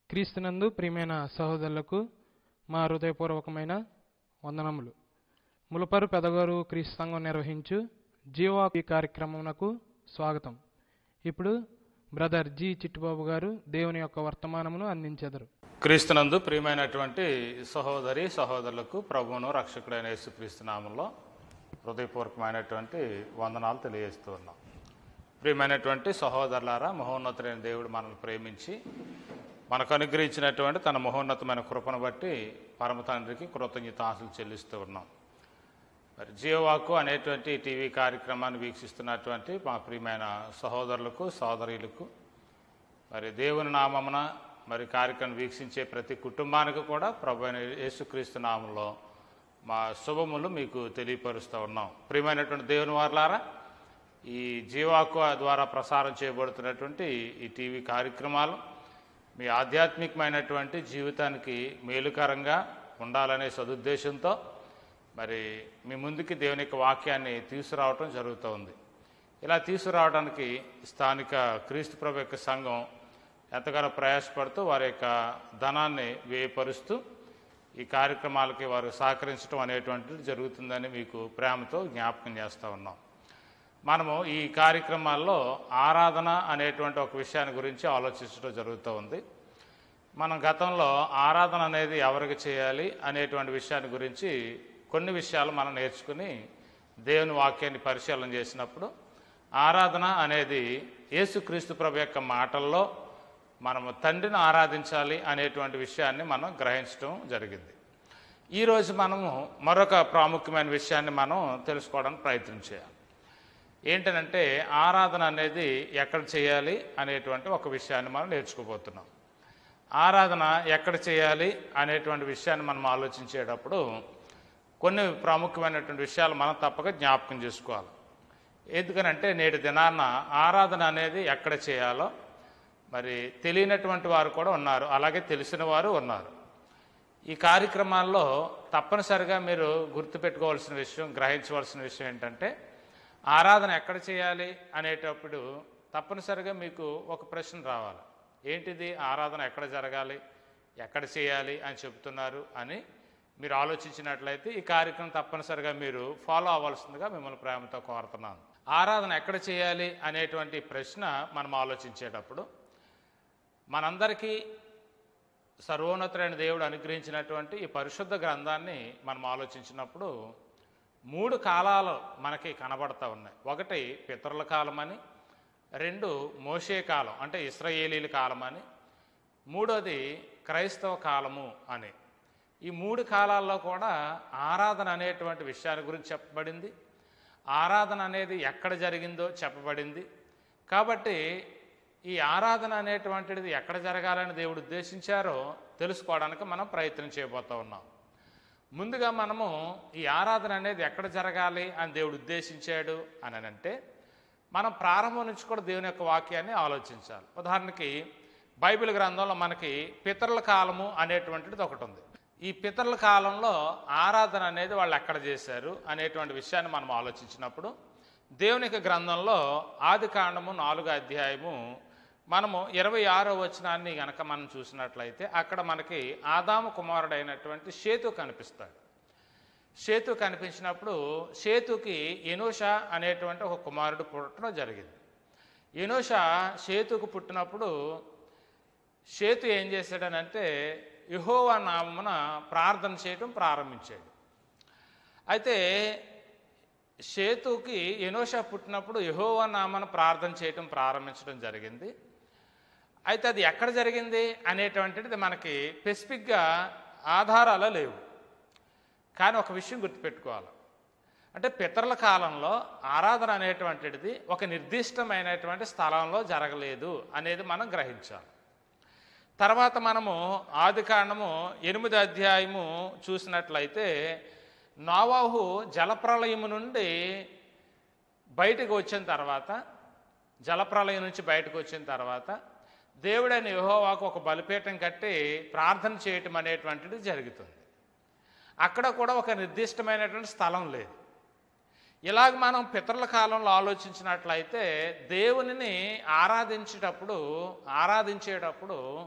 క్రీస్తునందు ప్రియమైన సహోదరులకు మా హృదయపూర్వకమైన వందనములు ములపరు పెదగారు క్రీస్తు సంఘం నిర్వహించు జీవా ఈ కార్యక్రమమునకు స్వాగతం ఇప్పుడు బ్రదర్ జి చిట్టుబాబు గారు దేవుని యొక్క వర్తమానమును అందించెదరు క్రీస్తునందు ప్రియమైనటువంటి సహోదరి సహోదరులకు ప్రభువును రక్షకుడైన యేసుక్రీస్తు నామంలో హృదయపూర్వకమైనటువంటి వందనాలు తెలియజేస్తూ ఉన్నాం ప్రియమైనటువంటి సహోదరులారా మహోన్నతులైన దేవుడు మనల్ని ప్రేమించి మనకు అనుగ్రహించినటువంటి తన మహోన్నతమైన కృపను బట్టి పరమ తండ్రికి కృతజ్ఞతాసులు చెల్లిస్తూ ఉన్నాం మరి జీవవాకు అనేటువంటి టీవీ కార్యక్రమాన్ని వీక్షిస్తున్నటువంటి మా ప్రియమైన సహోదరులకు సహోదరులకు మరి దేవుని నామమున మరి కార్యక్రమం వీక్షించే ప్రతి కుటుంబానికి కూడా ప్రభు అయిన యేసుక్రీస్తు నామంలో మా శుభములు మీకు తెలియపరుస్తూ ఉన్నాం ప్రియమైనటువంటి దేవుని వారులారా ఈ జీవాకు ద్వారా ప్రసారం చేయబడుతున్నటువంటి ఈ టీవీ కార్యక్రమాలు మీ ఆధ్యాత్మికమైనటువంటి జీవితానికి మేలుకరంగా ఉండాలనే సదుద్దేశంతో మరి మీ ముందుకి దేవుని యొక్క వాక్యాన్ని తీసుకురావటం జరుగుతూ ఉంది ఇలా తీసుకురావడానికి స్థానిక క్రీస్తు ప్రభు యొక్క సంఘం ఎంతగానో ప్రయాసపడుతూ వారి యొక్క ధనాన్ని వ్యయపరుస్తూ ఈ కార్యక్రమాలకి వారు సహకరించడం అనేటువంటిది జరుగుతుందని మీకు ప్రేమతో జ్ఞాపకం చేస్తూ ఉన్నాం మనము ఈ కార్యక్రమాల్లో ఆరాధన అనేటువంటి ఒక విషయాన్ని గురించి ఆలోచించడం జరుగుతూ ఉంది మనం గతంలో ఆరాధన అనేది ఎవరికి చేయాలి అనేటువంటి విషయాన్ని గురించి కొన్ని విషయాలు మనం నేర్చుకుని దేవుని వాక్యాన్ని పరిశీలన చేసినప్పుడు ఆరాధన అనేది యేసుక్రీస్తు ప్రభు యొక్క మాటల్లో మనము తండ్రిని ఆరాధించాలి అనేటువంటి విషయాన్ని మనం గ్రహించడం జరిగింది ఈరోజు మనము మరొక ప్రాముఖ్యమైన విషయాన్ని మనం తెలుసుకోవడానికి ప్రయత్నం చేయాలి ఏంటనంటే ఆరాధన అనేది ఎక్కడ చేయాలి అనేటువంటి ఒక విషయాన్ని మనం నేర్చుకోబోతున్నాం ఆరాధన ఎక్కడ చేయాలి అనేటువంటి విషయాన్ని మనం ఆలోచించేటప్పుడు కొన్ని ప్రాముఖ్యమైనటువంటి విషయాలు మనం తప్పక జ్ఞాపకం చేసుకోవాలి ఎందుకనంటే నేటి దినాన్న ఆరాధన అనేది ఎక్కడ చేయాలో మరి తెలియనటువంటి వారు కూడా ఉన్నారు అలాగే తెలిసిన వారు ఉన్నారు ఈ కార్యక్రమాల్లో తప్పనిసరిగా మీరు గుర్తుపెట్టుకోవాల్సిన విషయం గ్రహించవలసిన విషయం ఏంటంటే ఆరాధన ఎక్కడ చేయాలి అనేటప్పుడు తప్పనిసరిగా మీకు ఒక ప్రశ్న రావాలి ఏంటిది ఆరాధన ఎక్కడ జరగాలి ఎక్కడ చేయాలి అని చెబుతున్నారు అని మీరు ఆలోచించినట్లయితే ఈ కార్యక్రమం తప్పనిసరిగా మీరు ఫాలో అవ్వాల్సిందిగా మిమ్మల్ని ప్రేమతో కోరుతున్నాను ఆరాధన ఎక్కడ చేయాలి అనేటువంటి ప్రశ్న మనం ఆలోచించేటప్పుడు మనందరికీ సర్వోన్నతుడైన దేవుడు అనుగ్రహించినటువంటి ఈ పరిశుద్ధ గ్రంథాన్ని మనం ఆలోచించినప్పుడు మూడు కాలాలు మనకి కనబడతా ఉన్నాయి ఒకటి పితరుల కాలమని రెండు మోషే కాలం అంటే ఇస్రాయేలీల కాలమని మూడోది క్రైస్తవ కాలము అని ఈ మూడు కాలాల్లో కూడా ఆరాధన అనేటువంటి విషయాన్ని గురించి చెప్పబడింది ఆరాధన అనేది ఎక్కడ జరిగిందో చెప్పబడింది కాబట్టి ఈ ఆరాధన అనేటువంటిది ఎక్కడ జరగాలని దేవుడు ఉద్దేశించారో తెలుసుకోవడానికి మనం ప్రయత్నం చేయబోతూ ఉన్నాం ముందుగా మనము ఈ ఆరాధన అనేది ఎక్కడ జరగాలి అని దేవుడు ఉద్దేశించాడు అని అంటే మనం ప్రారంభం నుంచి కూడా దేవుని యొక్క వాక్యాన్ని ఆలోచించాలి ఉదాహరణకి బైబిల్ గ్రంథంలో మనకి పితరుల కాలము అనేటువంటిది ఒకటి ఉంది ఈ పితరుల కాలంలో ఆరాధన అనేది వాళ్ళు ఎక్కడ చేశారు అనేటువంటి విషయాన్ని మనం ఆలోచించినప్పుడు దేవుని యొక్క గ్రంథంలో ఆది కాండము నాలుగో అధ్యాయము మనము ఇరవై ఆరో వచనాన్ని గనక మనం చూసినట్లయితే అక్కడ మనకి ఆదాము కుమారుడైనటువంటి షేతు కనిపిస్తాడు షేతు కనిపించినప్పుడు షేతుకి ఎనోష అనేటువంటి ఒక కుమారుడు పుట్టడం జరిగింది ఎనోష షేతుకు పుట్టినప్పుడు షేతు ఏం చేశాడనంటే యహోవా నామమున ప్రార్థన చేయటం ప్రారంభించాడు అయితే షేతుకి ఎనోష పుట్టినప్పుడు యహోవా నామన ప్రార్థన చేయటం ప్రారంభించడం జరిగింది అయితే అది ఎక్కడ జరిగింది అనేటువంటిది మనకి స్పెసిఫిక్గా ఆధారాలు లేవు కానీ ఒక విషయం గుర్తుపెట్టుకోవాలి అంటే పితరుల కాలంలో ఆరాధన అనేటువంటిది ఒక నిర్దిష్టమైనటువంటి స్థలంలో జరగలేదు అనేది మనం గ్రహించాలి తర్వాత మనము ఆది కాండము ఎనిమిది అధ్యాయము చూసినట్లయితే నోవాహు జలప్రలయము నుండి బయటకు వచ్చిన తర్వాత జలప్రలయం నుంచి బయటకు వచ్చిన తర్వాత దేవుడైన యహోవాకు ఒక బలిపీఠం కట్టి ప్రార్థన చేయటం అనేటువంటిది జరుగుతుంది అక్కడ కూడా ఒక నిర్దిష్టమైనటువంటి స్థలం లేదు ఇలాగ మనం పితరుల కాలంలో ఆలోచించినట్లయితే దేవునిని ఆరాధించేటప్పుడు ఆరాధించేటప్పుడు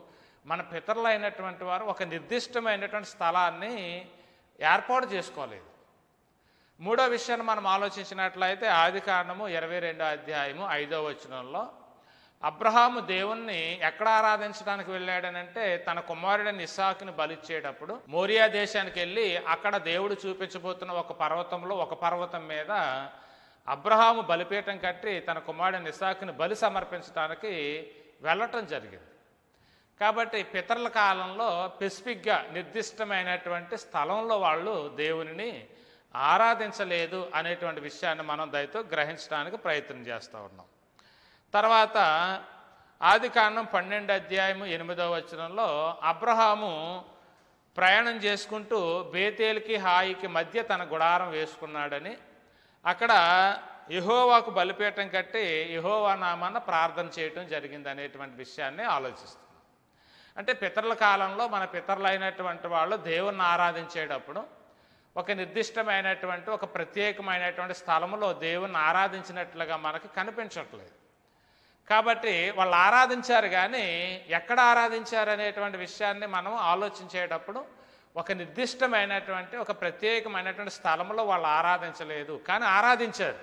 మన పితరులైనటువంటి వారు ఒక నిర్దిష్టమైనటువంటి స్థలాన్ని ఏర్పాటు చేసుకోలేదు మూడో విషయాన్ని మనం ఆలోచించినట్లయితే ఆది కాండము ఇరవై రెండో అధ్యాయము ఐదో వచనంలో అబ్రహాము దేవుణ్ణి ఎక్కడ ఆరాధించడానికి వెళ్ళాడనంటే తన కుమారుడైన ఇస్సాకుని బలిచ్చేటప్పుడు మోరియా దేశానికి వెళ్ళి అక్కడ దేవుడు చూపించబోతున్న ఒక పర్వతంలో ఒక పర్వతం మీద అబ్రహాము బలిపీఠం కట్టి తన కుమారుడైన ఇస్సాకుని బలి సమర్పించడానికి వెళ్ళటం జరిగింది కాబట్టి పితరుల కాలంలో స్పెసిఫిక్గా నిర్దిష్టమైనటువంటి స్థలంలో వాళ్ళు దేవునిని ఆరాధించలేదు అనేటువంటి విషయాన్ని మనం దయతో గ్రహించడానికి ప్రయత్నం చేస్తూ ఉన్నాం తర్వాత ఆది కాండం పన్నెండు అధ్యాయము ఎనిమిదవ వచనంలో అబ్రహాము ప్రయాణం చేసుకుంటూ బేతేలికి హాయికి మధ్య తన గుడారం వేసుకున్నాడని అక్కడ యహోవాకు బలిపీఠం కట్టి యహోవా నామాన ప్రార్థన చేయటం జరిగింది అనేటువంటి విషయాన్ని ఆలోచిస్తున్నాం అంటే పితరుల కాలంలో మన పితరులైనటువంటి వాళ్ళు దేవుణ్ణి ఆరాధించేటప్పుడు ఒక నిర్దిష్టమైనటువంటి ఒక ప్రత్యేకమైనటువంటి స్థలంలో దేవుణ్ణి ఆరాధించినట్లుగా మనకి కనిపించట్లేదు కాబట్టి వాళ్ళు ఆరాధించారు కానీ ఎక్కడ ఆరాధించారు అనేటువంటి విషయాన్ని మనం ఆలోచించేటప్పుడు ఒక నిర్దిష్టమైనటువంటి ఒక ప్రత్యేకమైనటువంటి స్థలంలో వాళ్ళు ఆరాధించలేదు కానీ ఆరాధించారు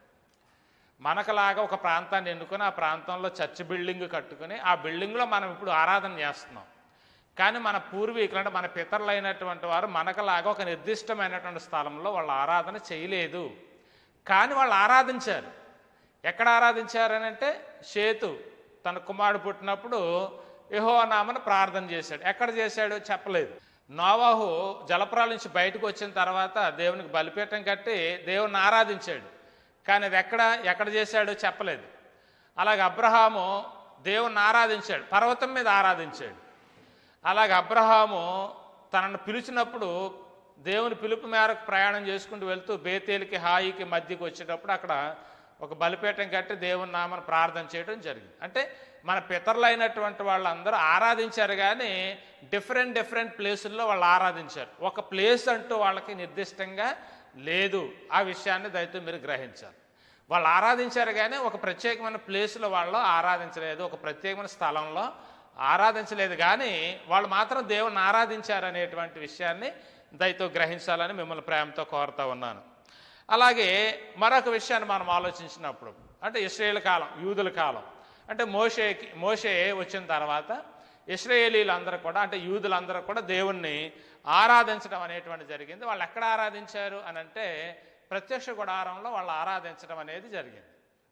మనకలాగా ఒక ప్రాంతాన్ని ఎన్నుకొని ఆ ప్రాంతంలో చర్చ్ బిల్డింగ్ కట్టుకుని ఆ బిల్డింగ్లో మనం ఇప్పుడు ఆరాధన చేస్తున్నాం కానీ మన పూర్వీకులు అంటే మన పితరులైనటువంటి వారు మనకలాగా ఒక నిర్దిష్టమైనటువంటి స్థలంలో వాళ్ళు ఆరాధన చేయలేదు కానీ వాళ్ళు ఆరాధించారు ఎక్కడ ఆరాధించారని అంటే షేతు తన కుమారుడు పుట్టినప్పుడు యహో నామని ప్రార్థన చేశాడు ఎక్కడ చేశాడు చెప్పలేదు నోవాహు జలపురాల నుంచి బయటకు వచ్చిన తర్వాత దేవునికి బలిపీఠం కట్టి దేవుణ్ణి ఆరాధించాడు కానీ అది ఎక్కడ ఎక్కడ చేశాడో చెప్పలేదు అలాగే అబ్రహాము దేవుణ్ణి ఆరాధించాడు పర్వతం మీద ఆరాధించాడు అలాగే అబ్రహాము తనను పిలిచినప్పుడు దేవుని పిలుపు మేరకు ప్రయాణం చేసుకుంటూ వెళ్తూ బేతేలికి హాయికి మధ్యకి వచ్చేటప్పుడు అక్కడ ఒక బలిపీఠం కట్టి దేవుని నామను ప్రార్థన చేయడం జరిగింది అంటే మన పితరులైనటువంటి వాళ్ళందరూ ఆరాధించారు కానీ డిఫరెంట్ డిఫరెంట్ ప్లేసుల్లో వాళ్ళు ఆరాధించారు ఒక ప్లేస్ అంటూ వాళ్ళకి నిర్దిష్టంగా లేదు ఆ విషయాన్ని దయతో మీరు గ్రహించాలి వాళ్ళు ఆరాధించారు కానీ ఒక ప్రత్యేకమైన ప్లేస్లో వాళ్ళు ఆరాధించలేదు ఒక ప్రత్యేకమైన స్థలంలో ఆరాధించలేదు కానీ వాళ్ళు మాత్రం దేవుని ఆరాధించారు అనేటువంటి విషయాన్ని దయతో గ్రహించాలని మిమ్మల్ని ప్రేమతో కోరుతా ఉన్నాను అలాగే మరొక విషయాన్ని మనం ఆలోచించినప్పుడు అంటే ఇస్రాయేల్ కాలం యూదుల కాలం అంటే మోషేకి మోషే వచ్చిన తర్వాత ఇస్రాయేలీలందరూ కూడా అంటే యూదులందరూ కూడా దేవుణ్ణి ఆరాధించడం అనేటువంటి జరిగింది వాళ్ళు ఎక్కడ ఆరాధించారు అని అంటే ప్రత్యక్ష గుడారంలో వాళ్ళు ఆరాధించడం అనేది జరిగింది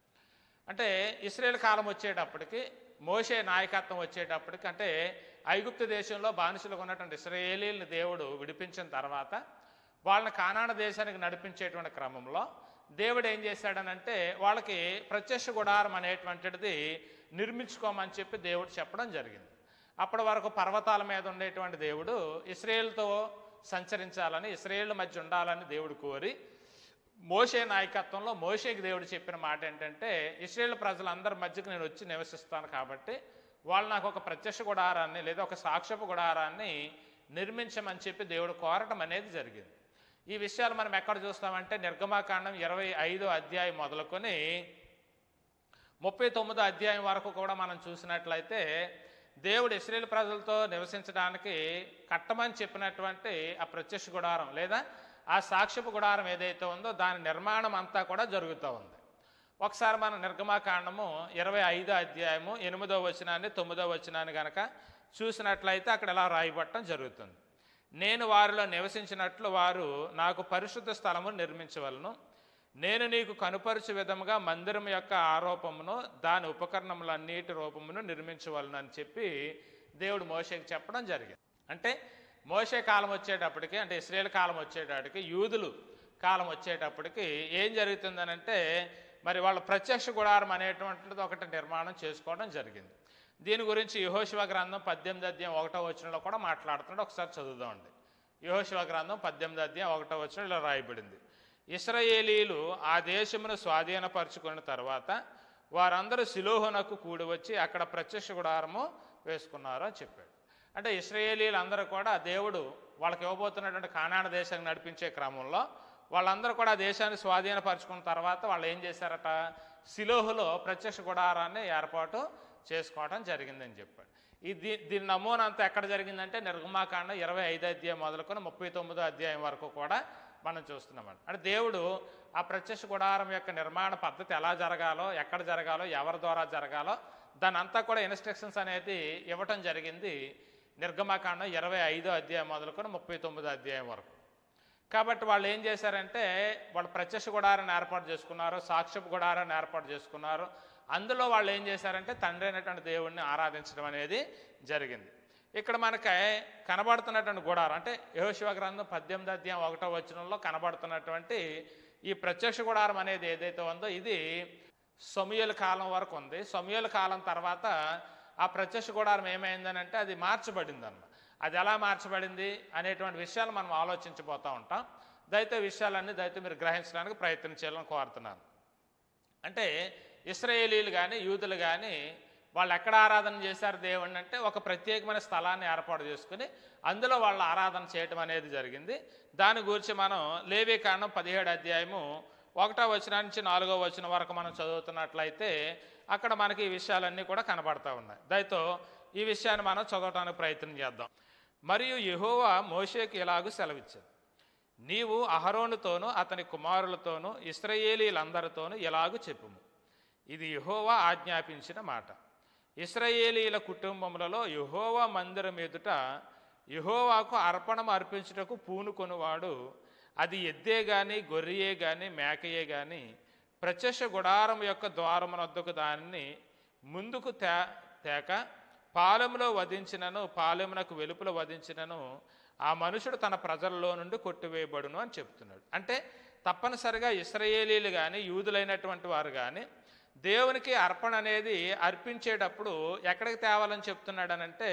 అంటే ఇస్రాయేల్ కాలం వచ్చేటప్పటికి మోషే నాయకత్వం వచ్చేటప్పటికి అంటే ఐగుప్తు దేశంలో బానిసలుగా ఉన్నటువంటి ఇస్రాయేలీలను దేవుడు విడిపించిన తర్వాత వాళ్ళని కానాడ దేశానికి నడిపించేటువంటి క్రమంలో దేవుడు ఏం చేశాడనంటే వాళ్ళకి ప్రత్యక్ష గుడారం అనేటువంటిది నిర్మించుకోమని చెప్పి దేవుడు చెప్పడం జరిగింది అప్పటి వరకు పర్వతాల మీద ఉండేటువంటి దేవుడు ఇస్రాయేల్తో సంచరించాలని ఇస్రాయేల్ మధ్య ఉండాలని దేవుడు కోరి మోషే నాయకత్వంలో మోషేకి దేవుడు చెప్పిన మాట ఏంటంటే ఇస్రాయేల్ ప్రజలందరి మధ్యకు నేను వచ్చి నివసిస్తాను కాబట్టి వాళ్ళు నాకు ఒక ప్రత్యక్ష గుడారాన్ని లేదా ఒక సాక్ష్యపు గుడారాన్ని నిర్మించమని చెప్పి దేవుడు కోరటం అనేది జరిగింది ఈ విషయాలు మనం ఎక్కడ చూస్తామంటే నిర్గమాకాండం ఇరవై ఐదో అధ్యాయం మొదలుకొని ముప్పై తొమ్మిదో అధ్యాయం వరకు కూడా మనం చూసినట్లయితే దేవుడు ఇస్రాయేల్ ప్రజలతో నివసించడానికి కట్టమని చెప్పినటువంటి ఆ ప్రత్యక్ష గుడారం లేదా ఆ సాక్ష్యపు గుడారం ఏదైతే ఉందో దాని నిర్మాణం అంతా కూడా జరుగుతూ ఉంది ఒకసారి మనం నిర్గమాకాండము ఇరవై ఐదో అధ్యాయము ఎనిమిదో వచనాన్ని తొమ్మిదో వచనాన్ని గనక చూసినట్లయితే అక్కడ ఇలా రాయబట్టడం జరుగుతుంది నేను వారిలో నివసించినట్లు వారు నాకు పరిశుద్ధ స్థలము నిర్మించవలను నేను నీకు కనుపరచు విధముగా మందిరం యొక్క ఆరోపమును దాని ఉపకరణములన్నిటి రూపమును నిర్మించవలను అని చెప్పి దేవుడు మోషేకి చెప్పడం జరిగింది అంటే మోషే కాలం వచ్చేటప్పటికి అంటే ఇస్రాయేల్ కాలం వచ్చేటప్పటికి యూదులు కాలం వచ్చేటప్పటికి ఏం జరుగుతుందనంటే మరి వాళ్ళ ప్రత్యక్ష గుడారం అనేటువంటిది ఒకటి నిర్మాణం చేసుకోవడం జరిగింది దీని గురించి యహోశివ గ్రంథం పద్దెనిమిది అధ్యాయం ఒకటో వచనంలో కూడా మాట్లాడుతున్నాడు ఒకసారి చదువుదామండి యహోశివ గ్రంథం పద్దెనిమిది అధ్యాయం ఒకటో వచనం ఇలా రాయబడింది ఇస్రాయేలీలు ఆ దేశమును స్వాధీనపరుచుకున్న తర్వాత వారందరూ శిలోహునకు కూడి వచ్చి అక్కడ ప్రత్యక్ష గుడారము వేసుకున్నారు అని చెప్పాడు అంటే ఇస్రాయేలీలు అందరూ కూడా దేవుడు వాళ్ళకి ఇవ్వబోతున్నటువంటి కానాడ దేశానికి నడిపించే క్రమంలో వాళ్ళందరూ కూడా ఆ దేశాన్ని స్వాధీనపరుచుకున్న తర్వాత వాళ్ళు ఏం చేశారట శిలోహులో ప్రత్యక్ష గుడారాన్ని ఏర్పాటు చేసుకోవడం జరిగిందని చెప్పాడు ఈ దీ దీని నమూనా అంతా ఎక్కడ జరిగిందంటే నిర్గమాకాండ ఇరవై ఐదో అధ్యాయం మొదలుకొని ముప్పై తొమ్మిదో అధ్యాయం వరకు కూడా మనం చూస్తున్నామండి అంటే దేవుడు ఆ ప్రత్యక్ష గుడారం యొక్క నిర్మాణ పద్ధతి ఎలా జరగాలో ఎక్కడ జరగాలో ఎవరి ద్వారా జరగాలో దాని అంతా కూడా ఇన్స్ట్రక్షన్స్ అనేది ఇవ్వటం జరిగింది నిర్గమాకాండం ఇరవై ఐదో అధ్యాయం మొదలుకొని ముప్పై తొమ్మిదో అధ్యాయం వరకు కాబట్టి వాళ్ళు ఏం చేశారంటే వాళ్ళు ప్రత్యక్ష గుడారాన్ని ఏర్పాటు చేసుకున్నారు సాక్ష్యపు గుడారాన్ని ఏర్పాటు చేసుకున్నారు అందులో వాళ్ళు ఏం చేశారంటే తండ్రి అయినటువంటి దేవుణ్ణి ఆరాధించడం అనేది జరిగింది ఇక్కడ మనకి కనబడుతున్నటువంటి గుడారం అంటే యహోశివ గ్రంథం పద్దెనిమిది అధ్యాయం ఒకటో వచనంలో కనబడుతున్నటువంటి ఈ ప్రత్యక్ష గుడారం అనేది ఏదైతే ఉందో ఇది సమయల కాలం వరకు ఉంది సమయల కాలం తర్వాత ఆ ప్రత్యక్ష గుడారం ఏమైందని అంటే అది మార్చబడింది అన్నమాట అది ఎలా మార్చబడింది అనేటువంటి విషయాలు మనం ఆలోచించబోతూ ఉంటాం దయతో విషయాలన్నీ దయతో మీరు గ్రహించడానికి ప్రయత్నం చేయాలని కోరుతున్నాను అంటే ఇస్రాయేలీలు కానీ యూదులు కానీ వాళ్ళు ఎక్కడ ఆరాధన చేశారు దేవుణ్ణి అంటే ఒక ప్రత్యేకమైన స్థలాన్ని ఏర్పాటు చేసుకుని అందులో వాళ్ళ ఆరాధన చేయటం అనేది జరిగింది దాని గురించి మనం లేవీ కాండం పదిహేడు అధ్యాయము ఒకటో వచనం నుంచి నాలుగో వచనం వరకు మనం చదువుతున్నట్లయితే అక్కడ మనకి ఈ విషయాలన్నీ కూడా కనబడతా ఉన్నాయి దయతో ఈ విషయాన్ని మనం చదవటానికి ప్రయత్నం చేద్దాం మరియు యెహోవా మోషేకి ఇలాగూ సెలవిచ్చారు నీవు అహరోనుతోనూ అతని కుమారులతోనూ ఇస్రాయేలీలందరితోనూ ఇలాగూ చెప్పుము ఇది యెహోవా ఆజ్ఞాపించిన మాట ఇస్రాయేలీల కుటుంబములలో యెహోవా మందిరం ఎదుట యెహోవాకు అర్పణం అర్పించుటకు పూనుకొనువాడు అది ఎద్దే గాని గొర్రెయే గాని మేకయే గాని ప్రత్యక్ష గుడారం యొక్క ద్వారమునొద్దకు దానిని ముందుకు తే తేక పాలెములో వధించినను పాలెమునకు వెలుపల వధించినను ఆ మనుషుడు తన ప్రజల్లో నుండి కొట్టివేయబడును అని చెప్తున్నాడు అంటే తప్పనిసరిగా ఇస్రాయేలీలు కానీ యూదులైనటువంటి వారు కానీ దేవునికి అర్పణ అనేది అర్పించేటప్పుడు ఎక్కడికి తేవాలని చెప్తున్నాడనంటే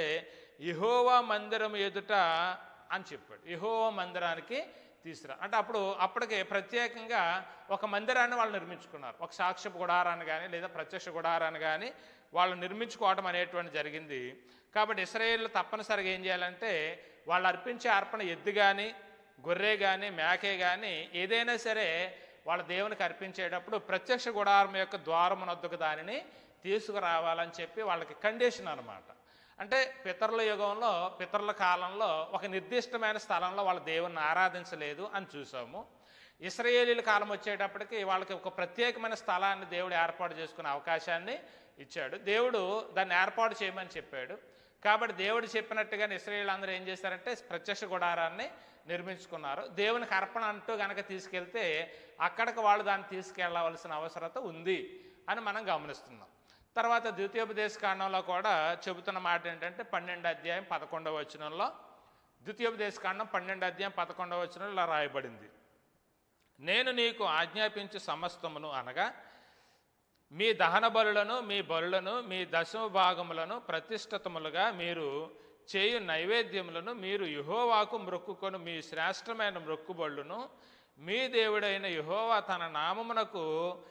ఇహోవా మందిరం ఎదుట అని చెప్పాడు ఇహోవా మందిరానికి తీసుకురా అంటే అప్పుడు అప్పటికే ప్రత్యేకంగా ఒక మందిరాన్ని వాళ్ళు నిర్మించుకున్నారు ఒక సాక్ష్యపు గుడారాన్ని కానీ లేదా ప్రత్యక్ష గుడారాన్ని కానీ వాళ్ళు నిర్మించుకోవడం అనేటువంటి జరిగింది కాబట్టి ఇస్రాయేల్ తప్పనిసరిగా ఏం చేయాలంటే వాళ్ళు అర్పించే అర్పణ ఎద్దు కానీ గొర్రె కానీ మేకే కానీ ఏదైనా సరే వాళ్ళ దేవునికి అర్పించేటప్పుడు ప్రత్యక్ష గుడారం యొక్క ద్వారమునొద్దకు దానిని తీసుకురావాలని చెప్పి వాళ్ళకి కండిషన్ అన్నమాట అంటే పితరుల యుగంలో పితరుల కాలంలో ఒక నిర్దిష్టమైన స్థలంలో వాళ్ళ దేవుణ్ణి ఆరాధించలేదు అని చూసాము ఇస్రాయేలీల కాలం వచ్చేటప్పటికి వాళ్ళకి ఒక ప్రత్యేకమైన స్థలాన్ని దేవుడు ఏర్పాటు చేసుకునే అవకాశాన్ని ఇచ్చాడు దేవుడు దాన్ని ఏర్పాటు చేయమని చెప్పాడు కాబట్టి దేవుడు చెప్పినట్టుగానే ఇస్రాయేల్ అందరూ ఏం చేశారంటే ప్రత్యక్ష గుడారాన్ని నిర్మించుకున్నారు దేవునికి అర్పణ అంటూ గనక తీసుకెళ్తే అక్కడికి వాళ్ళు దాన్ని తీసుకెళ్లవలసిన అవసరత ఉంది అని మనం గమనిస్తున్నాం తర్వాత ద్వితీయోపదేశ కాండంలో కూడా చెబుతున్న మాట ఏంటంటే పన్నెండు అధ్యాయం పదకొండవ వచనంలో ద్వితీయోపదేశ కాండం పన్నెండు అధ్యాయం పదకొండవ వచనంలో ఇలా రాయబడింది నేను నీకు ఆజ్ఞాపించు సమస్తమును అనగా మీ దహన బలులను మీ బలులను మీ దశమ భాగములను ప్రతిష్ఠితములుగా మీరు చేయు నైవేద్యములను మీరు యహోవాకు మ్రొక్కుకొని మీ శ్రేష్టమైన మ్రొక్కుబళ్ళును మీ దేవుడైన యహోవా తన నామమునకు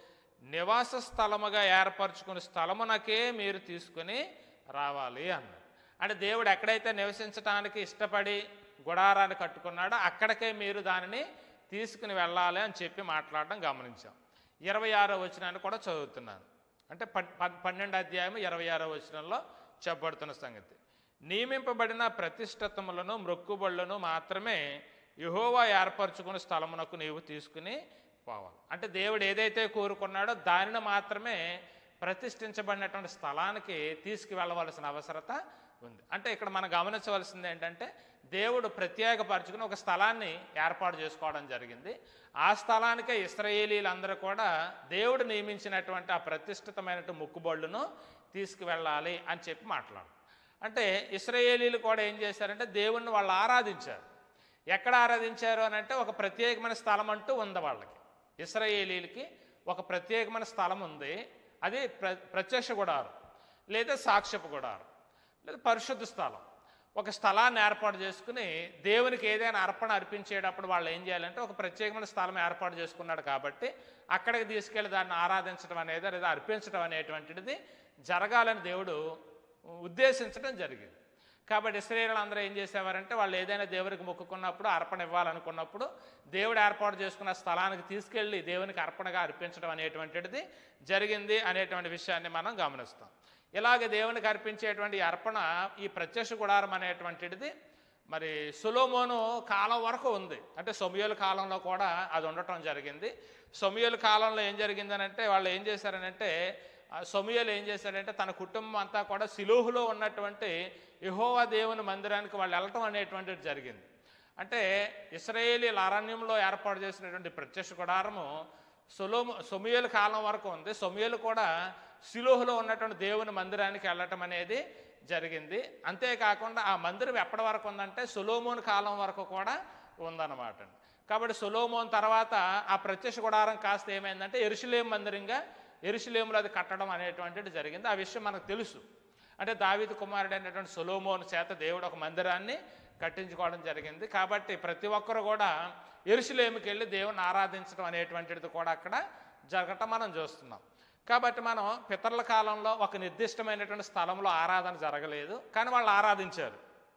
నివాస స్థలముగా ఏర్పరచుకుని స్థలమునకే మీరు తీసుకుని రావాలి అన్నాడు అంటే దేవుడు ఎక్కడైతే నివసించడానికి ఇష్టపడి గుడారాన్ని కట్టుకున్నాడో అక్కడికే మీరు దానిని తీసుకుని వెళ్ళాలి అని చెప్పి మాట్లాడడం గమనించాం ఇరవై ఆరో వచనాన్ని కూడా చదువుతున్నాను అంటే పన్- పన్- పన్నెండు అధ్యాయం ఇరవై ఆరో వచనంలో చెప్పబడుతున్న సంగతి నియమింపబడిన ప్రతిష్ఠితములను మ్రొక్కుబళ్ళను మాత్రమే యహోవా ఏర్పరచుకున్న స్థలమునకు నీవు తీసుకుని పోవాలి అంటే దేవుడు ఏదైతే కోరుకున్నాడో దానిని మాత్రమే ప్రతిష్ఠించబడినటువంటి స్థలానికి తీసుకువెళ్ళవలసిన అవసరత ఉంది అంటే ఇక్కడ మనం గమనించవలసింది ఏంటంటే దేవుడు ప్రత్యేకపరచుకుని ఒక స్థలాన్ని ఏర్పాటు చేసుకోవడం జరిగింది ఆ స్థలానికే ఇస్రాయేలీలందరూ కూడా దేవుడు నియమించినటువంటి ఆ ప్రతిష్ఠితమైనటువంటి ముక్కుబళ్ళును తీసుకువెళ్ళాలి అని చెప్పి మాట్లాడు అంటే ఇస్రాయేలీలు కూడా ఏం చేశారంటే దేవుణ్ణి వాళ్ళు ఆరాధించారు ఎక్కడ ఆరాధించారు అని అంటే ఒక ప్రత్యేకమైన స్థలం అంటూ ఉంది వాళ్ళకి ఇస్రాయేలీలకి ఒక ప్రత్యేకమైన స్థలం ఉంది అది ప్ర ప్రత్యక్ష గుడారు లేదా సాక్ష్యపు గుడారు లేదా పరిశుద్ధ స్థలం ఒక స్థలాన్ని ఏర్పాటు చేసుకుని దేవునికి ఏదైనా అర్పణ అర్పించేటప్పుడు వాళ్ళు ఏం చేయాలంటే ఒక ప్రత్యేకమైన స్థలం ఏర్పాటు చేసుకున్నాడు కాబట్టి అక్కడికి తీసుకెళ్లి దాన్ని ఆరాధించడం అనేది లేదా అర్పించడం అనేటువంటిది జరగాలని దేవుడు ఉద్దేశించడం జరిగింది కాబట్టి ఇస్రాయేలు అందరూ ఏం చేసేవారంటే వాళ్ళు ఏదైనా దేవునికి మొక్కుకున్నప్పుడు అర్పణ ఇవ్వాలనుకున్నప్పుడు దేవుడు ఏర్పాటు చేసుకున్న స్థలానికి తీసుకెళ్ళి దేవునికి అర్పణగా అర్పించడం అనేటువంటిది జరిగింది అనేటువంటి విషయాన్ని మనం గమనిస్తాం ఇలాగ దేవునికి అర్పించేటువంటి ఈ అర్పణ ఈ ప్రత్యక్ష గుడారం అనేటువంటిది మరి సులోమోను కాలం వరకు ఉంది అంటే సొమియోల కాలంలో కూడా అది ఉండటం జరిగింది సొమియోల కాలంలో ఏం జరిగిందనంటే వాళ్ళు ఏం చేశారనంటే ఆ సొమియోలు ఏం చేశారంటే తన కుటుంబం అంతా కూడా సిలోహులో ఉన్నటువంటి యెహోవా దేవుని మందిరానికి వాళ్ళు వెళ్ళటం అనేటువంటిది జరిగింది అంటే ఇస్రాయేలీల అరణ్యంలో ఏర్పాటు చేసినటువంటి ప్రత్యక్ష గుడారము సొలోము సొమియోల కాలం వరకు ఉంది సొమియోలు కూడా సిలోహులో ఉన్నటువంటి దేవుని మందిరానికి వెళ్ళటం అనేది జరిగింది అంతేకాకుండా ఆ మందిరం ఎప్పటి వరకు ఉందంటే సొలోమోన్ కాలం వరకు కూడా ఉందన్నమాట కాబట్టి సొలోమోన్ తర్వాత ఆ ప్రత్యక్ష గుడారం కాస్త ఏమైందంటే ఎరుషులేం మందిరంగా ఎరుషులేములో అది కట్టడం అనేటువంటిది జరిగింది ఆ విషయం మనకు తెలుసు అంటే దావీదు కుమారుడు అయినటువంటి సొలోమోన్ చేత దేవుడు ఒక మందిరాన్ని కట్టించుకోవడం జరిగింది కాబట్టి ప్రతి ఒక్కరు కూడా ఎరుషులేమికి వెళ్ళి దేవుని ఆరాధించడం అనేటువంటిది కూడా అక్కడ జరగటం మనం చూస్తున్నాం కాబట్టి మనం పితరుల కాలంలో ఒక నిర్దిష్టమైనటువంటి స్థలంలో ఆరాధన జరగలేదు కానీ వాళ్ళు ఆరాధించారు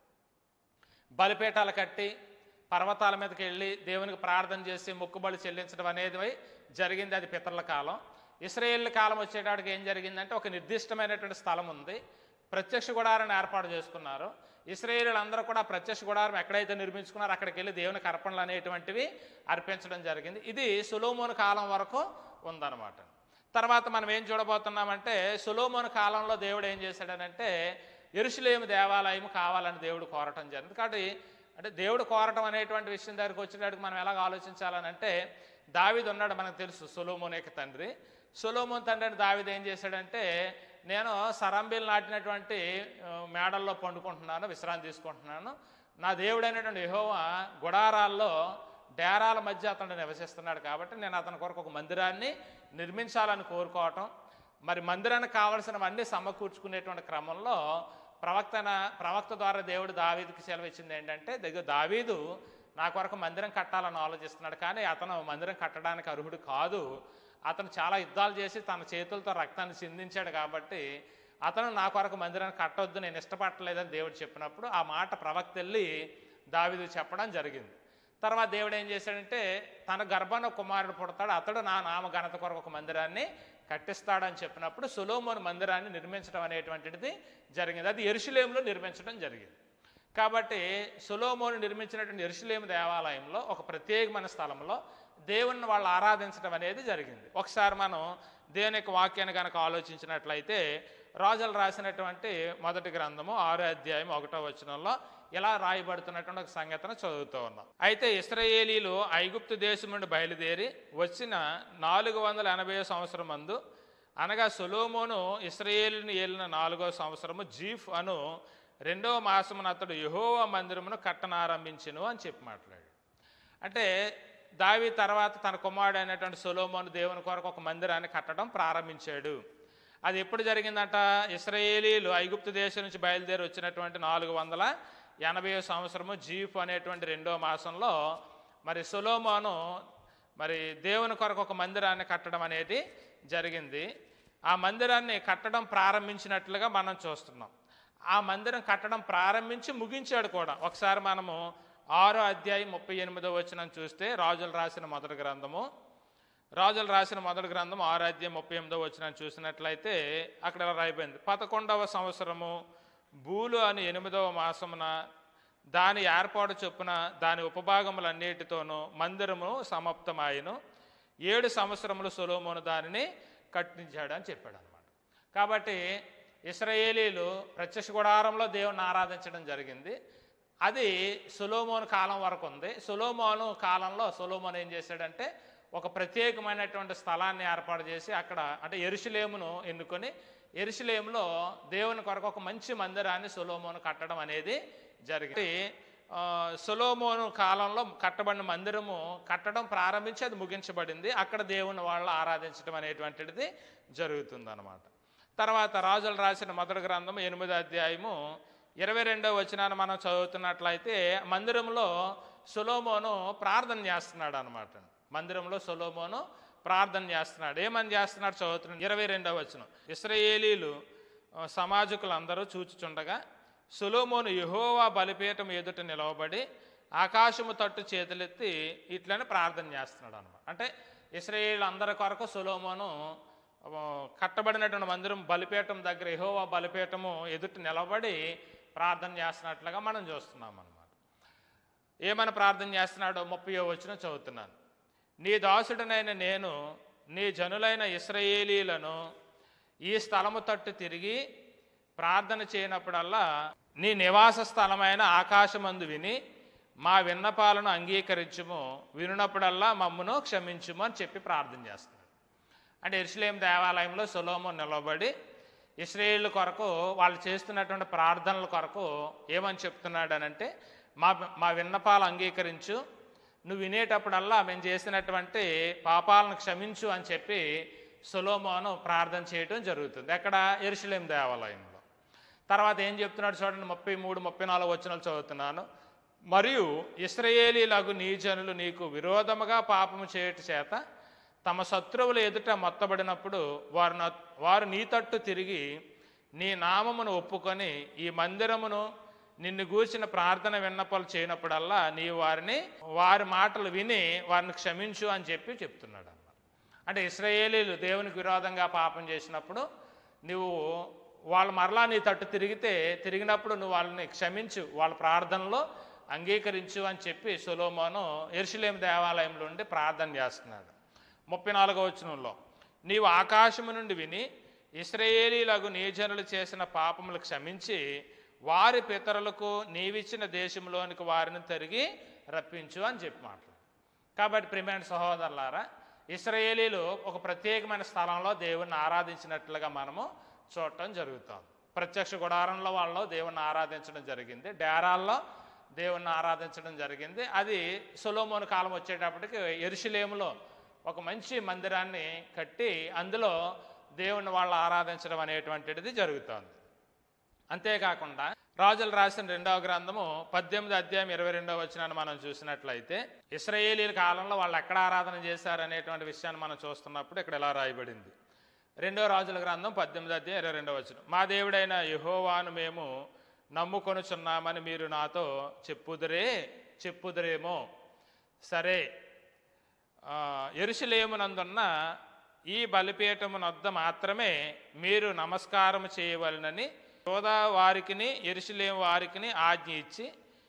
బలిపీఠాలు కట్టి పర్వతాల మీదకి వెళ్ళి దేవునికి ప్రార్థన చేసి మొక్కుబడి చెల్లించడం అనేది జరిగింది అది పితరుల కాలం ఇస్రాయేల్ కాలం వచ్చేటానికి ఏం జరిగిందంటే ఒక నిర్దిష్టమైనటువంటి స్థలం ఉంది ప్రత్యక్ష గుడారాన్ని ఏర్పాటు చేసుకున్నారు ఇస్రాయేలీలు అందరూ కూడా ప్రత్యక్ష గుడారం ఎక్కడైతే నిర్మించుకున్నారో అక్కడికి వెళ్ళి దేవునికి అర్పణలు అనేటువంటివి అర్పించడం జరిగింది ఇది సులోమోను కాలం వరకు ఉందన్నమాట తర్వాత మనం ఏం చూడబోతున్నామంటే సులోమోను కాలంలో దేవుడు ఏం చేశాడనంటే ఎరుషులేము దేవాలయం కావాలని దేవుడు కోరటం జరిగింది కాబట్టి అంటే దేవుడు కోరటం అనేటువంటి విషయం దగ్గరికి వచ్చేటప్పుడు మనం ఎలాగ ఆలోచించాలని అంటే దావిది ఉన్నాడు మనకు తెలుసు సొలోమోన్ యొక్క తండ్రి సొలోమోన్ తండ్రి అని దావిది ఏం చేశాడంటే నేను సరంబీలు నాటినటువంటి ఆ, మేడల్లో పండుకుంటున్నాను విశ్రాంతి తీసుకుంటున్నాను నా దేవుడైనటువంటి యెహోవా గుడారాల్లో డేరాల మధ్య అతను నివసిస్తున్నాడు కాబట్టి నేను అతని కొరకు ఒక మందిరాన్ని నిర్మించాలని కోరుకోవటం మరి మందిరానికి కావలసినవన్నీ సమకూర్చుకునేటువంటి క్రమంలో ప్రవక్తన ప్రవక్త ద్వారా దేవుడు దావీదుకి సెలవు ఇచ్చింది ఏంటంటే దగ్గర దావీదు నా కొరకు మందిరం కట్టాలని ఆలోచిస్తున్నాడు కానీ అతను మందిరం కట్టడానికి అర్హుడు కాదు అతను చాలా యుద్ధాలు చేసి తన చేతులతో రక్తాన్ని చిందించాడు కాబట్టి అతను నా కొరకు మందిరాన్ని కట్టొద్దు నేను ఇష్టపడలేదని దేవుడు చెప్పినప్పుడు ఆ మాట ప్రవక్త వెళ్ళి దావీదు చెప్పడం జరిగింది తర్వాత దేవుడు ఏం చేశాడంటే తన గర్భాన ఒక కుమారుడు పుడతాడు అతడు నా నామ ఘనత కొరకు ఒక మందిరాన్ని కట్టిస్తాడని చెప్పినప్పుడు సులోమోను మందిరాన్ని నిర్మించడం అనేటువంటిది జరిగింది అది ఎరుషులేములో నిర్మించడం జరిగింది కాబట్టి సులోమోను నిర్మించినటువంటి ఎరుషులేము దేవాలయంలో ఒక ప్రత్యేకమైన స్థలంలో దేవుణ్ణి వాళ్ళు ఆరాధించడం అనేది జరిగింది ఒకసారి మనం దేవుని యొక్క వాక్యాన్ని కనుక ఆలోచించినట్లయితే రాజులు రాసినటువంటి మొదటి గ్రంథము ఆరో అధ్యాయం ఒకటో వచనంలో ఇలా రాయబడుతున్నటువంటి ఒక సంగతిని చదువుతూ ఉన్నాం అయితే ఇస్రాయేలీలు ఐగుప్తు దేశం నుండి బయలుదేరి వచ్చిన నాలుగు వందల ఎనభై సంవత్సరం మందు అనగా సొలోమోను ఇస్రాయేలుని ఏలిన నాలుగో సంవత్సరము జీఫ్ అను రెండవ మాసమున అతడు యెహోవా మందిరమును కట్టనారంభించును అని చెప్పి మాట్లాడు అంటే దావి తర్వాత తన కుమారుడు అయినటువంటి సొలోమోను దేవుని కొరకు ఒక మందిరాన్ని కట్టడం ప్రారంభించాడు అది ఎప్పుడు జరిగిందంట ఇస్రాయేలీలు ఐగుప్తు దేశం నుంచి బయలుదేరి వచ్చినటువంటి నాలుగు వందల ఎనభై సంవత్సరము జీఫ్ అనేటువంటి రెండో మాసంలో మరి సొలోమోను మరి దేవుని కొరకు ఒక మందిరాన్ని కట్టడం అనేది జరిగింది ఆ మందిరాన్ని కట్టడం ప్రారంభించినట్లుగా మనం చూస్తున్నాం ఆ మందిరం కట్టడం ప్రారంభించి ముగించాడు కూడా ఒకసారి మనము ఆరో అధ్యాయం ముప్పై ఎనిమిదో వచనం చూస్తే రాజులు రాసిన మొదటి గ్రంథము రాజులు రాసిన మొదటి గ్రంథం ఆరో అధ్యాయం ముప్పై ఎనిమిదో వచ్చిన చూసినట్లయితే అక్కడ ఇలా రాయిపోయింది పదకొండవ సంవత్సరము బూలు అని ఎనిమిదవ మాసమున దాని ఏర్పాటు చొప్పున దాని ఉపభాగములన్నిటితోనూ మందిరము సమాప్తమాయను ఏడు సంవత్సరములు సొలోమోను దానిని కట్టించాడు అని చెప్పాడు అనమాట కాబట్టి ఇస్రాయేలీలు ప్రత్యక్ష గుడారంలో దేవుని ఆరాధించడం జరిగింది అది సులోమోను కాలం వరకు ఉంది సులోమోను కాలంలో సులోమోను ఏం చేశాడంటే ఒక ప్రత్యేకమైనటువంటి స్థలాన్ని ఏర్పాటు చేసి అక్కడ అంటే ఎరుషులేమును ఎన్నుకొని ఎరుషులేములో దేవుని కొరకు ఒక మంచి మందిరాన్ని సులోమోను కట్టడం అనేది జరిగింది ఆ, సొలోమోను కాలంలో కట్టబడిన మందిరము కట్టడం ప్రారంభించి అది ముగించబడింది అక్కడ దేవుని వాళ్ళు ఆరాధించడం అనేటువంటిది జరుగుతుందన్నమాట తర్వాత రాజులు రాసిన మొదటి గ్రంథం ఎనిమిదో అధ్యాయము ఇరవై రెండో వచనాన్ని మనం చదువుతున్నట్లయితే మందిరంలో సొలోమోను ప్రార్థన చేస్తున్నాడు అనమాట మందిరంలో సొలోమోను ప్రార్థన చేస్తున్నాడు ఏమని చేస్తున్నాడు చదువుతున్నాడు ఇరవై రెండవ వచనం ఇస్రాయేలీలు ఆ, సమాజకులందరూ చూచుచుండగా సొలోమోను యెహోవా బలిపీఠం ఎదుట నిలవబడి ఆకాశము తట్టు చేతులెత్తి ఇట్లని ప్రార్థన చేస్తున్నాడు అనమాట అంటే ఇస్రాయేల్ అందరి కొరకు సొలోమోను ఆ, కట్టబడినటువంటి మందిరం బలిపీఠం దగ్గర యెహోవా బలిపీఠము ఎదుట నిలబడి ప్రార్థన చేస్తున్నట్లుగా మనం చూస్తున్నాం అన్నమాట ఏమని ప్రార్థన చేస్తున్నాడో ముప్పై వచ్చిన చదువుతున్నాను నీ దాసుడనైన నేను నీ జనులైన ఇస్రాయేలీలను ఈ స్థలము తట్టు తిరిగి ప్రార్థన చేయనప్పుడల్లా నీ నివాస స్థలమైన ఆకాశమందు విని మా విన్నపాలను అంగీకరించుము వినున్నప్పుడల్లా మమ్మను క్షమించుము అని చెప్పి ప్రార్థన చేస్తున్నాడు అంటే ఇస్లేం దేవాలయంలో సొలోమో నిలబడి ఇస్రాయేల్ కొరకు వాళ్ళు చేస్తున్నటువంటి ప్రార్థనల కొరకు ఏమని చెప్తున్నాడు అనంటే మా మా విన్నపాలు అంగీకరించు నువ్వు వినేటప్పుడల్లా మేము చేసినటువంటి పాపాలను క్షమించు అని చెప్పి సొలోమోను ప్రార్థన చేయటం జరుగుతుంది ఎక్కడ ఎరుసలేం దేవాలయంలో తర్వాత ఏం చెప్తున్నాడు చూడండి ముప్పై మూడు ముప్పై నాలుగు వచనాలు చదువుతున్నాను మరియు ఇస్రయేలీలకు నీ జనులు నీకు విరోధముగా పాపము చేయట చేత తమ శత్రువుల ఎదుట మొత్తబడినప్పుడు వారు నా- వారు నీ తట్టు తిరిగి నీ నామమును ఒప్పుకొని ఈ మందిరమును నిన్ను గూర్చిన ప్రార్థన విన్నపాలు చేయనప్పుడల్లా నీ వారిని వారి మాటలు విని వారిని క్షమించు అని చెప్పి చెప్తున్నాడు అన్నమాట అంటే ఇస్రాయేలీలు దేవునికి విరోధంగా పాపం చేసినప్పుడు నువ్వు వాళ్ళు మరలా నీ తట్టు తిరిగితే తిరిగినప్పుడు నువ్వు వాళ్ళని క్షమించు వాళ్ళ ప్రార్థనలో అంగీకరించు అని చెప్పి సులోమోను ఎరుసలేం దేవాలయంలో ఉండి ప్రార్థన చేస్తున్నాడు ముప్పై నాలుగో వచనంలో నీవు ఆకాశము నుండి విని ఇస్రాయేలీలకు నీజనులు చేసిన పాపములు క్షమించి వారి పితరులకు నీవిచ్చిన దేశంలోనికి వారిని తిరిగి రప్పించు అని చెప్పి మాట్లాడు కాబట్టి ప్రిమైన సహోదరులారా ఇస్రాయేలీలు ఒక ప్రత్యేకమైన స్థలంలో దేవుణ్ణి ఆరాధించినట్లుగా మనము చూడటం జరుగుతుంది ప్రత్యక్ష గుడారంలో వాళ్ళు దేవుణ్ణి ఆరాధించడం జరిగింది డేరాల్లో దేవుణ్ణి ఆరాధించడం జరిగింది అది సొలోమోను కాలం వచ్చేటప్పటికి ఎరుషులేములో ఒక మంచి మందిరాన్ని కట్టి అందులో దేవుణ్ణి వాళ్ళు ఆరాధించడం అనేటువంటిది జరుగుతోంది అంతేకాకుండా రాజులు రాసిన రెండవ గ్రంథము పద్దెనిమిది అధ్యాయం ఇరవై రెండవ వచనాన్ని మనం చూసినట్లయితే ఇస్రాయేలీల కాలంలో వాళ్ళు ఎక్కడ ఆరాధన చేశారు అనేటువంటి విషయాన్ని మనం చూస్తున్నప్పుడు ఇక్కడ ఎలా రాయబడింది రెండో రాజుల గ్రంథం పద్దెనిమిది అధ్యాయం ఇరవై రెండవ వచనం మా దేవుడైన యెహోవాను మేము నమ్ముకొనుచున్నామని మీరు నాతో చెప్పుదురే చెప్పుదురేమో సరే ఆ, యెరూషలేమునందున్న ఈ బలిపీఠమునొద్ద మాత్రమే మీరు నమస్కారం చేయవలనని యోధా వారికిని ఎరుసలేం వారికిని ఆజ్ఞ ఇచ్చి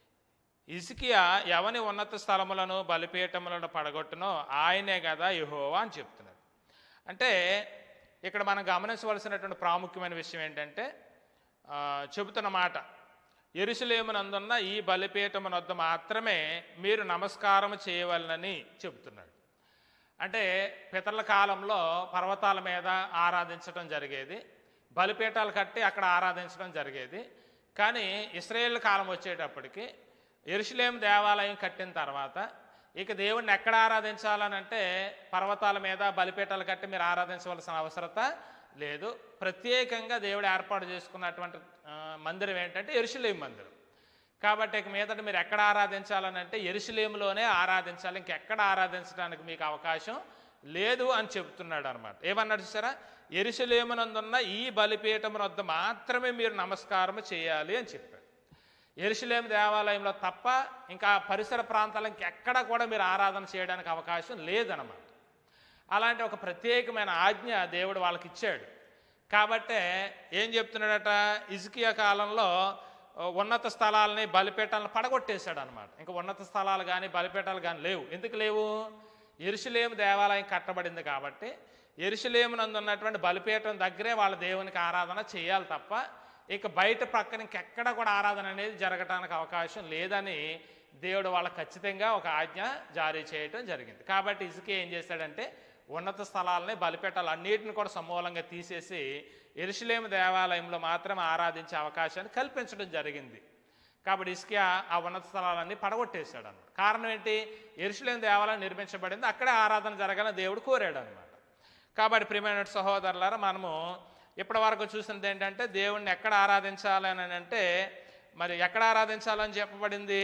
ఇసికియా ఎవని ఉన్నత స్థలములను బలిపీఠములను పడగొట్టునో ఆయనే కదా యెహోవా అని చెప్తున్నాడు అంటే ఇక్కడ మనం గమనించవలసినటువంటి ప్రాముఖ్యమైన విషయం ఏంటంటే ఆ, చెబుతున్న మాట ఎరుసలేమునందున్న ఈ బలిపీఠమునొద్ద మాత్రమే మీరు నమస్కారం చేయవలనని చెబుతున్నాడు అంటే పితరుల కాలంలో పర్వతాల మీద ఆరాధించడం జరిగేది బలిపీఠాలు కట్టి అక్కడ ఆరాధించడం జరిగేది కానీ ఇస్రాయేల్ కాలం వచ్చేటప్పటికి ఎరుషులేం దేవాలయం కట్టిన తర్వాత ఇక దేవుణ్ణి ఎక్కడ ఆరాధించాలనంటే పర్వతాల మీద బలిపీఠాలు కట్టి మీరు ఆరాధించవలసిన అవసరత లేదు ప్రత్యేకంగా దేవుడు ఏర్పాటు చేసుకున్నటువంటి ఆ, మందిరం ఏంటంటే ఎరుషులేం మందిరం కాబట్టి ఇక మీదట మీరు ఎక్కడ ఆరాధించాలని అంటే ఎరుసలేములోనే ఆరాధించాలి ఇంకెక్కడ ఆరాధించడానికి మీకు అవకాశం లేదు అని చెప్తున్నాడు అనమాట ఏమన్నాడు చూసారా ఎరుసలేమునందున్న ఈ బలిపీఠం వద్ద మాత్రమే మీరు నమస్కారం చేయాలి అని చెప్పాడు ఎరుసలేం దేవాలయంలో తప్ప ఇంకా పరిసర ప్రాంతాల ఇంకెక్కడ కూడా మీరు ఆరాధన చేయడానికి అవకాశం లేదనమాట అలాంటి ఒక ప్రత్యేకమైన ఆజ్ఞ దేవుడు వాళ్ళకి ఇచ్చాడు కాబట్టే ఏం చెప్తున్నాడట ఇజ్కియా కాలంలో ఆ, ఉన్నత స్థలాలని బలిపీఠాలను పడగొట్టేశాడు అనమాట ఇంకా ఉన్నత స్థలాలు కానీ బలిపీఠాలు కానీ లేవు ఎందుకు లేవు ఎరుసలేము దేవాలయం కట్టబడింది కాబట్టి ఎరుసలేమునందు ఉన్నటువంటి బలిపీఠం దగ్గరే వాళ్ళ దేవునికి ఆరాధన చేయాలి తప్ప ఇక బయట పక్కన ఇంకెక్కడ కూడా ఆరాధన అనేది జరగటానికి అవకాశం లేదని దేవుడు వాళ్ళకి ఖచ్చితంగా ఒక ఆజ్ఞ జారీ చేయటం జరిగింది కాబట్టి ఇసుకే ఏం చేశాడంటే ఉన్నత స్థలాలని బలిపీఠాలు అన్నిటిని కూడా సమూలంగా తీసేసి ఎరుసలేము దేవాలయంలో మాత్రం ఆరాధించే అవకాశాన్ని కల్పించడం జరిగింది కాబట్టి ఇసుక ఆ ఉన్నత స్థలాలన్నీ పడగొట్టేశాడు అన్నమాట కారణం ఏంటి ఎరుసలేం దేవాలయం నిర్మించబడింది అక్కడే ఆరాధన జరగాలని దేవుడు కోరాడు అనమాట కాబట్టి ప్రియమైన సహోదరులారా మనము ఇప్పటి వరకు చూసినది ఏంటంటే దేవుణ్ణి ఎక్కడ ఆరాధించాలి అని అంటే మరి ఎక్కడ ఆరాధించాలని చెప్పబడింది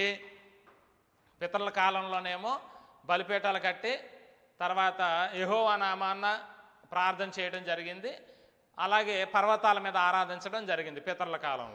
పితరుల కాలంలోనేమో బలిపీఠాలు కట్టి తర్వాత యెహోవా నామాన్న ప్రార్థన చేయడం జరిగింది అలాగే పర్వతాల మీద ఆరాధించడం జరిగింది పితరుల కాలంలో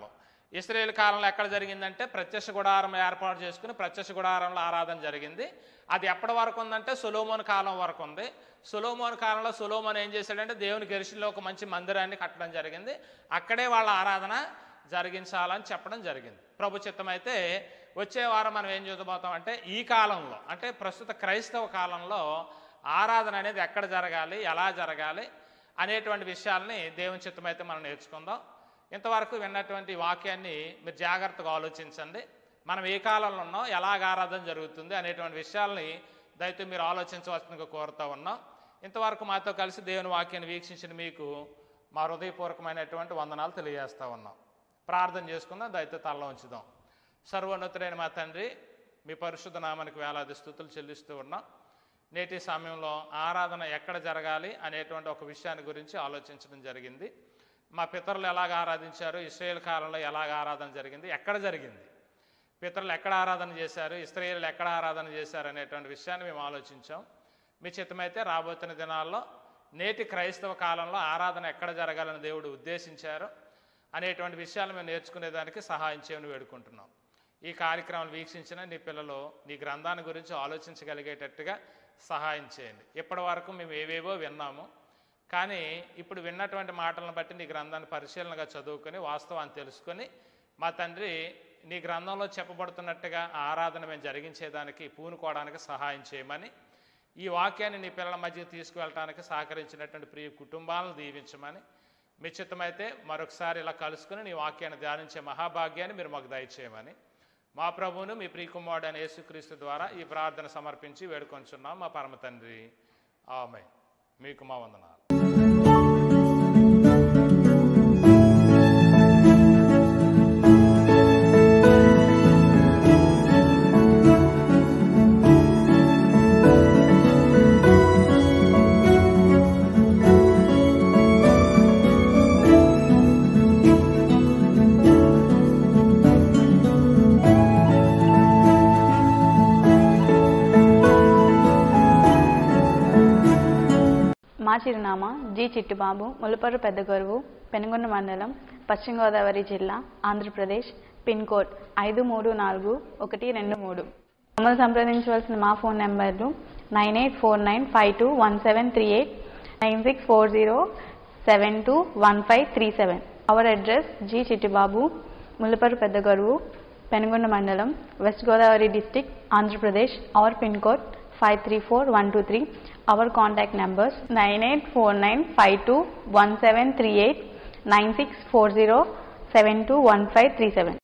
ఇస్రాయేల్ కాలంలో ఎక్కడ జరిగిందంటే ప్రత్యక్ష గుడారం ఏర్పాటు చేసుకుని ప్రత్యక్ష గుడారంలో ఆరాధన జరిగింది అది ఎప్పటి వరకు ఉందంటే సులోమోన్ కాలం వరకు ఉంది సులోమోన్ కాలంలో సులోమోన్ ఏం చేశాడంటే దేవుని గెరిషిలో ఒక మంచి మందిరాన్ని కట్టడం జరిగింది అక్కడే వాళ్ళ ఆరాధన జరిగించాలని చెప్పడం జరిగింది ప్రభు చిత్తం అయితే వచ్చే వారం మనం ఏం చూడబోతాం అంటే ఈ కాలంలో అంటే ప్రస్తుత క్రైస్తవ కాలంలో ఆరాధన అనేది ఎక్కడ జరగాలి ఎలా జరగాలి అనేటువంటి విషయాల్ని దేవుని చిత్తం అయితే మనం నేర్చుకుందాం ఇంతవరకు విన్నటువంటి వాక్యాన్ని మీరు జాగ్రత్తగా ఆలోచించండి మనం ఏ కాలంలో ఉన్నాం ఎలాగ ఆరాధన జరుగుతుంది అనేటువంటి విషయాల్ని దయతో మీరు ఆలోచించవలసిందిగా కోరుతా ఉన్నాం ఇంతవరకు మాతో కలిసి దేవుని వాక్యాన్ని వీక్షించిన మీకు మా హృదయపూర్వకమైనటువంటి వందనాలు తెలియజేస్తా ఉన్నాం ప్రార్థన చేసుకుందాం దయతో తల్ల ఉంచుదాం సర్వోన్నతుడైన మా తండ్రి మీ పరిశుద్ధ నామానికి వేలాది స్థుతులు చెల్లిస్తూ ఉన్నాం నేటి సమయంలో ఆరాధన ఎక్కడ జరగాలి అనేటువంటి ఒక విషయాన్ని గురించి ఆలోచించడం జరిగింది మా పితరులు ఎలాగ ఆరాధించారు ఇస్రాయేల్ కాలంలో ఎలాగ ఆరాధన జరిగింది ఎక్కడ జరిగింది పితరులు ఎక్కడ ఆరాధన చేశారు ఇస్రాయేల్ ఎక్కడ ఆరాధన చేశారు అనేటువంటి విషయాన్ని మేము ఆలోచించాం మీ చిత్తమైతే రాబోతున్న దినాల్లో నేటి క్రైస్తవ కాలంలో ఆరాధన ఎక్కడ జరగాలని దేవుడు ఉద్దేశించారు అనేటువంటి విషయాలు మేము నేర్చుకునేదానికి సహాయం చేయమని వేడుకుంటున్నాం ఈ కార్యక్రమం వీక్షించిన నీ పిల్లలు నీ గ్రంథాన్ని గురించి ఆలోచించగలిగేటట్టుగా సహాయం చేయండి ఇప్పటి వరకు మేము ఏవేవో విన్నాము కానీ ఇప్పుడు విన్నటువంటి మాటలను బట్టి నీ గ్రంథాన్ని పరిశీలనగా చదువుకొని వాస్తవాన్ని తెలుసుకొని మా తండ్రి నీ గ్రంథంలో చెప్పబడుతున్నట్టుగా ఆ ఆరాధన మేము జరిగించేదానికి పూనుకోవడానికి సహాయం చేయమని ఈ వాక్యాన్ని నీ పిల్లల మధ్య తీసుకువెళ్ళడానికి సహకరించినటువంటి ప్రియ కుటుంబాలను దీవించమని మీ చిత్తమైతే మరొకసారి ఇలా కలుసుకుని నీ వాక్యాన్ని ధ్యానించే మహాభాగ్యాన్ని మీరు మాకు దయచేయమని మా ప్రభువును మీ ప్రియకుమారుడు అయిన యేసుక్రీస్తు ద్వారా ఈ ప్రార్థన సమర్పించి వేడుకొంచున్నాం మా పరమ తండ్రి ఆమె మీకు మా వందనాలు మా చిరునామా జి చిట్టుబాబు ములపర్రు పెద్దగొరువు పెనుగొండ మండలం పశ్చిమ గోదావరి జిల్లా ఆంధ్రప్రదేశ్ పిన్ కోడ్ ఐదు మూడు నాలుగు ఒకటి రెండు మూడు మమ్మల్ని సంప్రదించవలసిన మా ఫోన్ నెంబర్లు nine eight four nine five two one seven three eight nine six four zero seven two one five three seven our address G Chittibabu Mulaparru Peddagoruvu Penugonda మండలం west Godavari district Andhra Pradesh our pin code 534123. Our contact numbers 9849521738 9640721537.